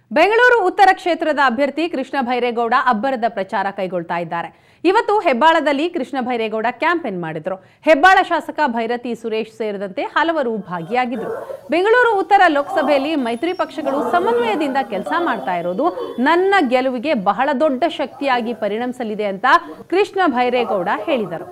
ಬೆಂಗಳೂರು ಉತ್ತರ ಕ್ಷೇತ್ರದ ಅಭ್ಯರ್ಥಿ ಕೃಷ್ಣ ಭೈರೇಗೌಡ ಅಬ್ಬರದ ಪ್ರಚಾರ ಕೈಗೊಳ್ತಾ ಇದ್ದಾರೆ ಇವತ್ತು ಹೆಬ್ಬಾಳದಲ್ಲಿ ಕೃಷ್ಣ ಭೈರೇಗೌಡ ಕ್ಯಾಂಪೇನ್ ಮಾಡಿದ್ರು ಹೆಬ್ಬಾಳ ಶಾಸಕ ಭೈರತಿ ಸುರೇಶ್ ಸೇರಿದಂತೆ ಹಲವರು ಭಾಗಿಯಾಗಿದ್ರು ಬೆಂಗಳೂರು ಉತ್ತರ ಲೋಕಸಭೆಯಲ್ಲಿ ಮೈತ್ರಿ ಪಕ್ಷಗಳು ಸಮನ್ವಯದಿಂದ ಕೆಲಸ ಮಾಡ್ತಾ ಇರೋದು ನನ್ನ ಗೆಲುವಿಗೆ ಬಹಳ ದೊಡ್ಡ ಶಕ್ತಿಯಾಗಿ ಪರಿಣಮಿಸಲಿದೆ ಅಂತ ಕೃಷ್ಣ ಭೈರೇಗೌಡ ಹೇಳಿದರು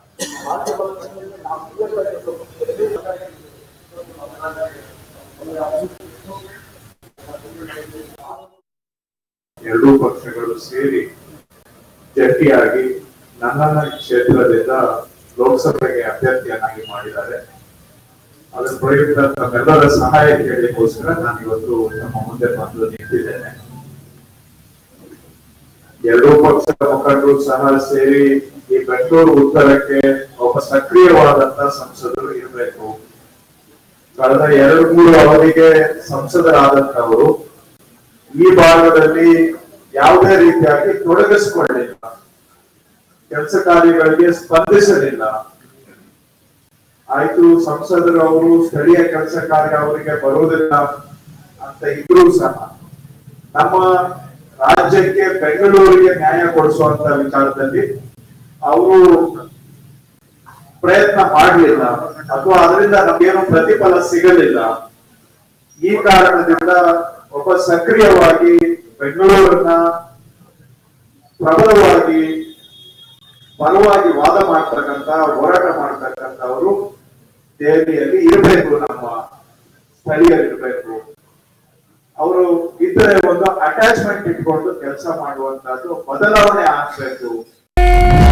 ಎರಡೂ ಪಕ್ಷಗಳು ಸೇರಿ ಜಂಟಿಯಾಗಿ ನನ್ನನ್ನ ಈ ಕ್ಷೇತ್ರದಿಂದ ಲೋಕಸಭೆಗೆ ಅಭ್ಯರ್ಥಿಯನ್ನಾಗಿ ಮಾಡಿದ್ದಾರೆ ಅದರ ಪ್ರಯುಕ್ತ ತಮ್ಮೆಲ್ಲರ ಸಹಾಯ ಕೇಳಲಿಕ್ಕೋಸ್ಕರ ನಾನು ಇವತ್ತು ನಮ್ಮ ಮುಂದೆ ಬಂದು ನಿಂತಿದ್ದೇನೆ ಎರಡೂ ಪಕ್ಷದ ಮುಖಂಡರು ಸಹ ಸೇರಿ ಈ ಬೆಂಗಳೂರು ಉತ್ತರಕ್ಕೆ ಒಬ್ಬ ಸಕ್ರಿಯವಾದಂತ ಸಂಸದರು ಇರಬೇಕು ಕಳೆದ ಎರಡು ಮೂರು ಅವಧಿಗೆ ಸಂಸದರಾದಂತವರು ಈ ಭಾಗದಲ್ಲಿ ಯಾವುದೇ ರೀತಿಯಾಗಿ ತೊಡಗಿಸಿಕೊಳ್ಳಿಲ್ಲ ಕೆಲಸ ಕಾರ್ಯಗಳಿಗೆ ಸ್ಪಂದಿಸಲಿಲ್ಲ ಆಯ್ತು ಸಂಸದರು ಅವರು ಸ್ಥಳೀಯ ಕೆಲಸ ಕಾರ್ಯ ಅವರಿಗೆ ಬರುವುದಿಲ್ಲ ಅಂತ ಇದ್ರೂ ಸಹ ನಮ್ಮ ರಾಜ್ಯಕ್ಕೆ ಬೆಂಗಳೂರಿಗೆ ನ್ಯಾಯ ಕೊಡಿಸುವಂತ ವಿಚಾರದಲ್ಲಿ ಅವರು ಪ್ರಯತ್ನ ಮಾಡಲಿಲ್ಲ ಅಥವಾ ಅದರಿಂದ ನಮಗೇನು ಪ್ರತಿಫಲ ಸಿಗಲಿಲ್ಲ ಈ ಕಾರಣದಿಂದ ಒಬ್ಬ ಸಕ್ರಿಯವಾಗಿ ಬೆಂಗಳೂರನ್ನ ಪ್ರಬಲವಾಗಿ ಬಲವಾಗಿ ವಾದ ಮಾಡ್ತಕ್ಕಂತ ಹೋರಾಟ ಮಾಡ್ತಕ್ಕಂಥವರು ದೆಹಲಿಯಲ್ಲಿ ಇರಬೇಕು ನಮ್ಮ ಸ್ಥಳೀಯರಿರ್ಬೇಕು ಅವರು ಇದ್ರೆ ಒಂದು ಅಟ್ಯಾಚ್ಮೆಂಟ್ ಇಟ್ಕೊಂಡು ಕೆಲಸ ಮಾಡುವಂತದ್ದು ಬದಲಾವಣೆ ಆಗ್ಬೇಕು